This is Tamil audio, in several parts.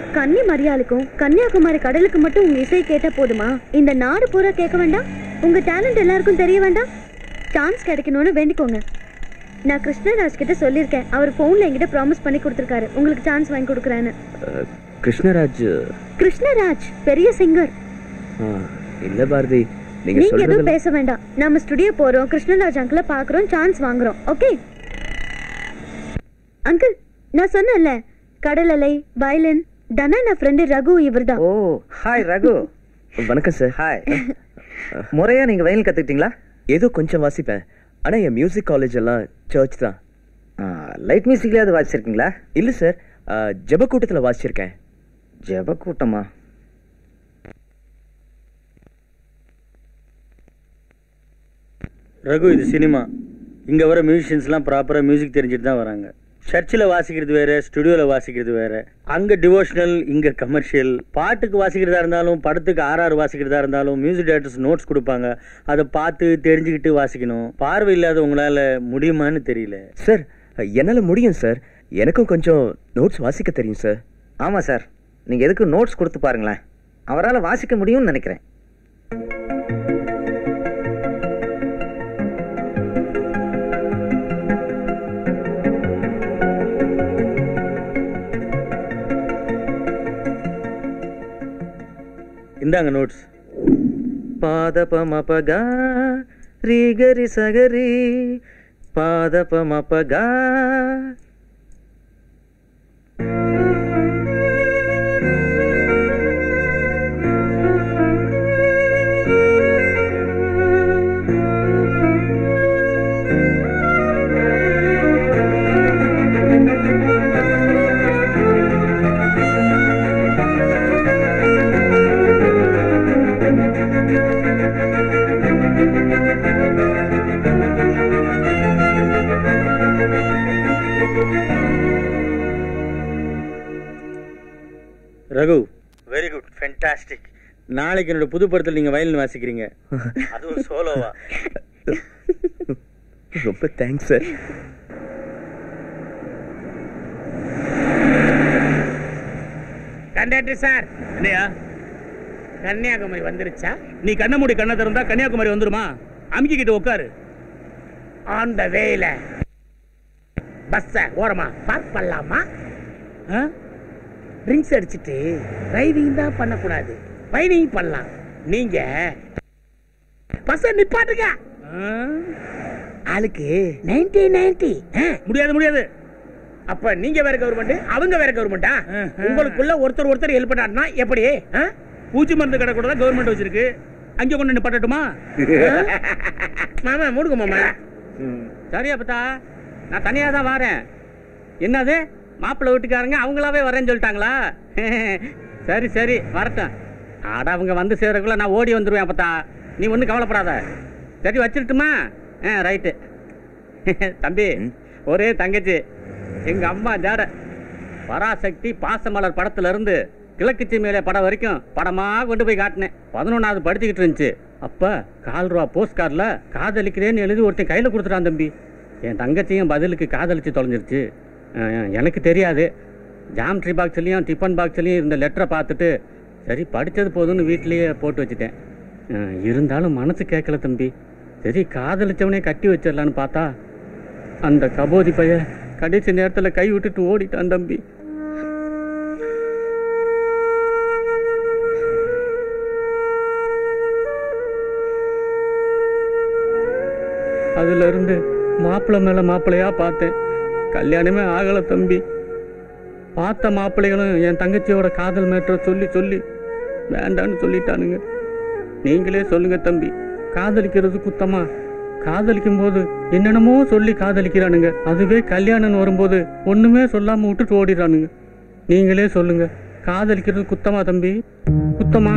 கன்னி மரியாளுக்கும் கன்னியாகுமரி கடலுக்கு மட்டும் உங்க இசை கேட்டா போதுமா இந்த நாடு பூரா கேட்க வேண்டாம் உங்க டேலண்ட் எல்லாருக்கும் தெரிய வேண்டாம் சான்ஸ் கிடைக்கணும்னு வேண்டிக்கோங்க நான் கிருஷ்ணராஜ் கிட்ட சொல்லியிருக்கேன் அவர் போன்ல என்கிட்ட ப்ராமிஸ் பண்ணி கொடுத்துருக்காரு உங்களுக்கு சான்ஸ் வாங்கி கொடுக்குறேன்னு அஹ், கிருஷ்ணராஜ் கிருஷ்ணராஜ் பெரிய சிங்கர் ஆ, இல்ல பாரதி நீங்க நீங்க எதுவும் சொல்றதுல பேச வேண்டாம் நம்ம ஸ்டுடியோ போறோம் கிருஷ்ணராஜ் அங்கிள பாக்குறோம் சான்ஸ் வாங்குறோம் ஓகே அங்கிள் நான் சொன்னேன்ல கடல் அலை வயலின் தனா நான் ஃப்ரெண்டு ரகு இவர்தான் ஓ ஹாய் ரகு வணக்கம் சார் ஹாய் முறையா நீங்க வயலின் கத்துக்கிட்டீங்களா ஏதோ கொஞ்சம் வாசிப்பேன் ஆனா என் மியூசிக் காலேஜ் எல்லாம் சர்ச் தான் லைட் மியூசிக்லயாவது வாசிச்சிருக்கீங்களா இல்ல சார் ஜப கூட்டத்துல வாசிச்சிருக்கேன் ஜப கூட்டமா ரகு இது சினிமா இங்கே வர மியூசிஷியன்ஸ்லாம் ப்ராப்பராக மியூசிக் தெரிஞ்சுட்டு தான் வராங்க சர்ச்சில் வாசிக்கிறது வேற ஸ்டுடியோவில் வாசிக்கிறது வேற அங்கே டிவோஷனல் இங்கே கமர்ஷியல் பாட்டுக்கு வாசிக்கிறதா இருந்தாலும் படத்துக்கு ஆர்ஆர் வாசிக்கிறதா இருந்தாலும் மியூசிக் டைரக்டர்ஸ் நோட்ஸ் கொடுப்பாங்க அதை பார்த்து தெரிஞ்சுக்கிட்டு வாசிக்கணும் பார்வை இல்லாத உங்களால் முடியுமான்னு தெரியல சார் என்னால முடியும் சார் எனக்கும் கொஞ்சம் நோட்ஸ் வாசிக்க தெரியும் சார் ஆமா சார் நீங்க எதுக்கு நோட்ஸ் கொடுத்து பாருங்களேன் அவரால் வாசிக்க முடியும்னு நினைக்கிறேன் இந்தாங்க நோட்ஸ் பாதபமபகா ரீகரி சகரி பாதபமபகா ரகு வெரி குட் ஃபென்டாஸ்டிக் நாளைக்கு என்னோட புது படத்தில் நீங்கள் வயலின் வாசிக்கிறீங்க அதுவும் சோலோவா ரொம்ப தேங்க்ஸ் சார் கண்டக்டர் சார் என்னையா கன்னியாகுமரி வந்துருச்சா நீ கண்ண மூடி கண்ணை திறந்தா கன்னியாகுமரி வந்துருமா அமுக்கிக்கிட்டு உட்காரு ஆன் த வேல பஸ்ஸ ஓரமா பார்க் பண்ணலாமா ட்ரிங்க்ஸ் அடிச்சிட்டு டிரைவிங் தான் பண்ணக்கூடாது ரைடிங் பண்ணலாம் நீங்க பஸ்ஸ நிப்பாட்டுங்க ஆளுக்கு நைன்டி நைன்டி முடியாது முடியாது அப்ப நீங்க வேற கவர்மெண்ட் அவங்க வேற கவர்மெண்டா உங்களுக்குள்ள ஒருத்தர் ஒருத்தர் ஹெல்ப் பண்ணாருன்னா எப்படி ஆ? பூச்சி மருந்து கடை கூட தான் கவர்மெண்ட் வச்சிருக்கு அங்கே கொண்டு நிப்பாட்டட்டுமா மாமா மூடுங்க மாமா சரியா பத்தா நான் தனியா தான் வரேன் என்னது மாப்பிள்ளை வீட்டுக்காரங்க அவங்களாவே வரேன்னு சொல்லிட்டாங்களா சரி சரி வரட்டும் ஆட அவங்க வந்து சேர்றதுக்குள்ள நான் ஓடி வந்துருவேன் அப்பத்தா நீ ஒன்றும் கவலைப்படாத சரி வச்சிருட்டுமா ஆ ரைட்டு தம்பி ஒரே தங்கச்சி எங்க அம்மா ஜாட பராசக்தி பாசமலர் படத்துல இருந்து கிழக்கு மேலே படம் வரைக்கும் படமா கொண்டு போய் காட்டினேன் பதினொன்னாவது படிச்சுக்கிட்டு இருந்துச்சு அப்ப கால் ரூபா போஸ்ட் கார்டில் காதலிக்கிறேன்னு எழுதி ஒருத்தன் கையில கொடுத்துட்டான் தம்பி என் தங்கச்சியும் பதிலுக்கு காதலிச்சு தொலைஞ்சிருச்சு அஹ் எனக்கு தெரியாது ஜாம்ட்ரி பாக்ஸ்லயும் டிஃபன் பாக்ஸ்லயும் இருந்த லெட்டரை பார்த்துட்டு சரி படிச்சது போதும்னு வீட்லயே போட்டு வச்சுட்டேன் அஹ் இருந்தாலும் மனசு கேட்கல தம்பி சரி காதலிச்சவனே கட்டி வச்சிடலான்னு பார்த்தா அந்த கபோதி பைய கடைசி நேரத்துல கை விட்டுட்டு ஓடிட்டான் தம்பி அதுல இருந்து மாப்பிள்ளை மேல மாப்பிள்ளையா பார்த்தேன் கல்யாணமே ஆகல தம்பி பார்த்த மாப்பிள்ளைகளும் என் தங்கச்சியோட காதல் மேற்ற சொல்லி சொல்லி வேண்டான்னு சொல்லிட்டானுங்க நீங்களே சொல்லுங்க தம்பி காதலிக்கிறது குத்தமா காதலிக்கும் போது என்னென்னமோ சொல்லி காதலிக்கிறானுங்க அதுவே கல்யாணம்னு வரும்போது ஒண்ணுமே சொல்லாம விட்டுட்டு ஓடிடுறானுங்க நீங்களே சொல்லுங்க காதலிக்கிறது குத்தமா தம்பி குத்தமா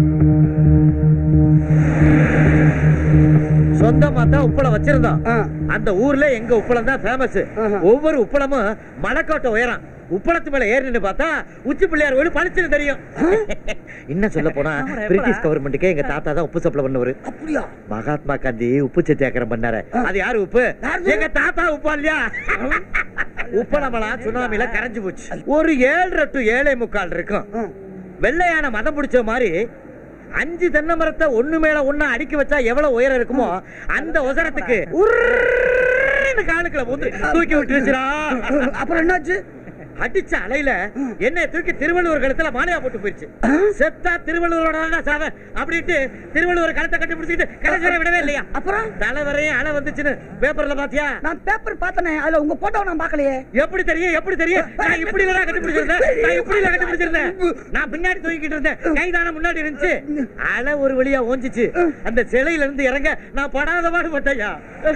சொந்தமா தான் உப்பளம் வச்சிருந்தோம் அந்த ஊர்ல எங்க உப்பளம் தான் ஃபேமஸ் ஒவ்வொரு உப்பளமும் மலைக்கோட்டை உயரம் உப்பளத்து மேல ஏறின்னு பார்த்தா உச்சி பிள்ளையார் கோயில் பளிச்சுன்னு தெரியும் இன்னும் சொல்ல போனா பிரிட்டிஷ் கவர்மெண்ட்டுக்கே எங்க தாத்தா தான் உப்பு சப்ளை பண்ணுவாரு அப்படியா மகாத்மா காந்தி உப்பு சத்தியாகிரம் பண்ணாரு அது யாரு உப்பு எங்க தாத்தா உப்பா இல்லையா உப்பளமலாம் சுனாமில கரைஞ்சு போச்சு ஒரு ஏழரை டு ஏழை முக்கால் இருக்கும் வெள்ளையான மதம் பிடிச்ச மாதிரி அஞ்சு தென்னை மரத்தை ஒண்ணு மேல ஒண்ணு அடுக்கி வச்சா எவ்வளவு உயரம் இருக்குமோ அந்த உசரத்துக்கு உர்ருன்னு காலுக்குள்ள வந்து தூக்கி விட்டுருச்சுடா அப்புறம் என்னாச்சு அடிச்ச அலையில என்னை தூக்கி திருவள்ளுவர் கழுத்துல மாலையா போட்டு போயிருச்சு செத்தா திருவள்ளுவரோட சாவ அப்படின்ட்டு திருவள்ளுவர் கழுத்தை கட்டி பிடிச்சிட்டு கடைசி வரை விடவே இல்லையா அப்புறம் தலைவரையும் அலை வந்துச்சுன்னு பேப்பர்ல பாத்தியா நான் பேப்பர் பார்த்தனே அதுல உங்க போட்டோ நான் பார்க்கலையே எப்படி தெரியும் எப்படி தெரியும் நான் இப்படி எல்லாம் கட்டி பிடிச்சிருந்தேன் நான் இப்படி எல்லாம் கட்டி பிடிச்சிருந்தேன் நான் பின்னாடி தூக்கிட்டு இருந்தேன் கைதான முன்னாடி இருந்துச்சு அலை ஒரு வழியா ஓஞ்சிச்சு அந்த சிலையில இருந்து இறங்க நான் படாத பாடு பட்டையா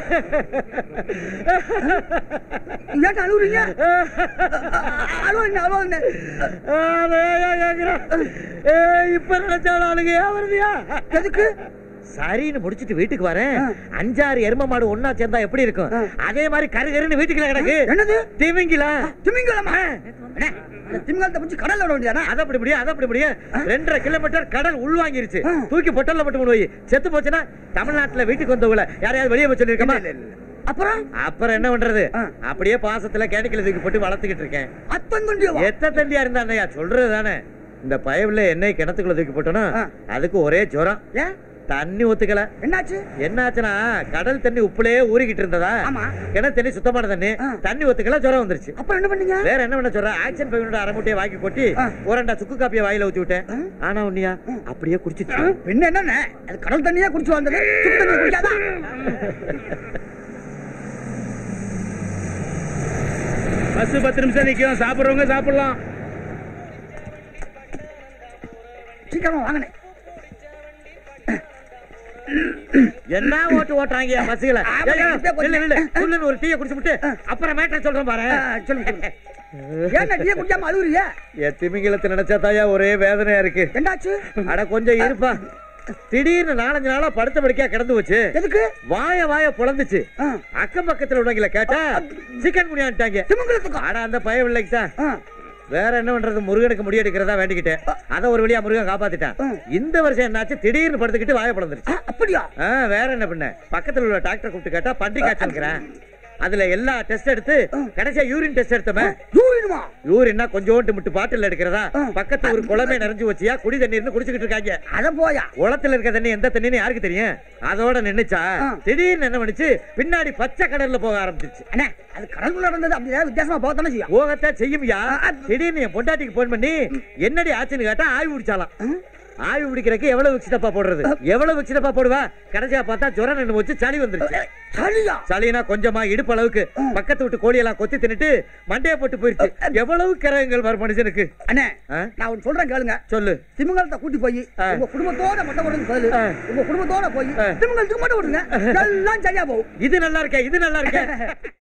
ஏன் அழுவுறீங்க அழுவுங்க அழுவுங்க இப்ப நினைச்சாலும் ஆளுங்க வருதியா எதுக்கு சரின்னு முடிச்சிட்டு வீட்டுக்கு வரேன் அஞ்சாறு எரும மாடு ஒன்னா சேர்ந்தா எப்படி இருக்கும் அதே மாதிரி கரு கருன்னு வீட்டுக்குள்ள கிடக்கு என்னது திமிங்கிலா திமிங்கலமா அண்ணே, அந்த திமிங்கலத்தை பிடிச்சி கடல்ல விட வேண்டியதானே அத அப்படி முடியும் அத அப்படி முடியும் ரெண்டரை கிலோமீட்டர் கடல் உள்வாங்கிருச்சு தூக்கி பொட்டல்ல போட்டு கொண்டு போய் செத்து போச்சுன்னா தமிழ்நாட்டுல வீட்டுக்கு வந்தவங்கள யாரையாவது வெளியே போய் சொல்லிருக்கமா அப்புறம் அப்புறம் என்ன பண்றது அப்படியே பாசத்துல கேட்டுக்கில தூக்கி போட்டு வளர்த்துக்கிட்டு இருக்கேன் அத்தன் துண்டியவா எத்த தண்டியா இருந்தா சொல்றது தானே இந்த பயவுல எண்ணெய் கிணத்துக்குள்ள தூக்கி போட்டோம்னா அதுக்கு ஒரே ஜுரம் ஏன் தண்ணி ஒத்துக்கல என்னாச்சு என்னாச்சுன்னா கடல் தண்ணி உப்புலயே ஊறிக்கிட்டு இருந்ததா ஆமா. கிணத்து தண்ணி சுத்தமான தண்ணி தண்ணி ஒத்துக்கல ஜுரம் வந்துருச்சு அப்புறம் என்ன பண்ணீங்க வேற என்ன பண்ண சொல்ற ஆக்சன் பையனோட அரை மூட்டையை வாங்கி கொட்டி ஒரு ரெண்டா சுக்கு காப்பியை வாயில ஊத்தி விட்டேன் ஆனா உன்னியா அப்படியே குடிச்சிட்டு பின்ன என்னண்ணே அது கடல் தண்ணியா குடிச்சு வந்தது சுடு தண்ணி குடிக்காதா பஸ் பத்து நிமிஷம் நிக்கும் சாப்பிடுறவங்க சாப்பிடலாம் சீக்கிரமா வாங்கினே என்ன ஓட்டு ஓட்டுறாங்க பஸ்ஸுகளை சொல்லுன்னு ஒரு டீயை குடிச்சு விட்டு அப்புறம் மேட்டர் சொல்றேன் பாரு சொல்லுங்க ஏன் டீ குடிக்காம அழுவுறீங்க என் திமிங்கலத்தை நினைச்சா தாயா ஒரே வேதனையா இருக்கு என்னாச்சு அட கொஞ்சம் இருப்பா திடீர்னு நாலஞ்சு நாளா படுத்த படுக்கையா கிடந்து வச்சு எதுக்கு வாய வாய பொழந்துச்சு ஆ. அக்கம் பக்கத்துல உள்ளவங்கள கேட்டா சிக்கன் குனியான்ட்டாங்க திமிங்கலத்துக்கா ஆனா அந்த பய இல்லைக்கு தான் ஆ. வேற என்ன பண்றது முருகனுக்கு முடி எடுக்கிறதா வேண்டிக்கிட்டேன் அத ஒரு வழியா முருகன் காப்பாத்திட்டான் இந்த வருஷம் என்னாச்சு திடீர்னு படுத்துக்கிட்டு வாய பிளந்துருச்சு ஆ, அப்படியா ஆ, வேற என்ன பண்ண பக்கத்துல உள்ள டாக்டர் கூப்பிட்டு கேட்டா பன்றி காய்ச்சல்ங்கிறேன் அதுல எல்லா டெஸ்ட் எடுத்து கடைசியா யூரின் டெஸ்ட் எடுத்தமே யூரினுமா யூரின்னா கொஞ்சோண்டு முட்டு பாட்டில் எடுக்கிறதா பக்கத்துல ஒரு குளமே நிறைஞ்சு வச்சியா குடி தண்ணீர்னு குடிச்சுக்கிட்டு இருக்காங்க அத போயா குளத்துல இருக்க தண்ணி எந்த தண்ணின்னு யாருக்கு தெரியும் அதோட நின்னுச்சா திடீர்னு என்ன பண்ணுச்சு பின்னாடி பச்சை கடல்ல போக ஆரம்பிச்சிருச்சு அண்ணே அது கடலுக்குள்ள நடந்தது அப்படி ஏதாவது வித்தியாசமா போகத்தானே செய்யும் போகத்தான் செய்யும்யா திடீர்னு என் பொண்டாட்டிக்கு போன் பண்ணி என்னடி ஆச்சுன்னு கேட்டா ஆய்வு பிடிச்சாலாம் ஆய்வு பிடிக்கிறதுக்கு எவ்வளவு விக்ஸிடப்பா போடுறது எவ்வளவு விக்ஸிடப்பா போடுவா கடைசியா பார்த்தா ஜுரம் நின்று வச்சு சளி வந்துருச்சு சளியா சளினா கொஞ்சமா இடுப்பு அளவுக்கு பக்கத்து விட்டு கோழியெல்லாம் கொத்தி தின்னுட்டு மண்டைய போட்டு போயிருச்சு எவ்வளவு கிரகங்கள் வரும் மனுஷனுக்கு அண்ணே ஆ? நான் ஒன்னு சொல்றேன் கேளுங்க சொல்லு திமிங்கலத்தை கூட்டி போய் உங்க குடும்பத்தோட மொட்டை போடுங்க கேளு உங்க குடும்பத்தோட போய் திமிங்கலத்துக்கு மட்டும் விடுங்க எல்லாம் சரியா போகும் இது நல்லா இருக்கே இது நல்லா இருக்கே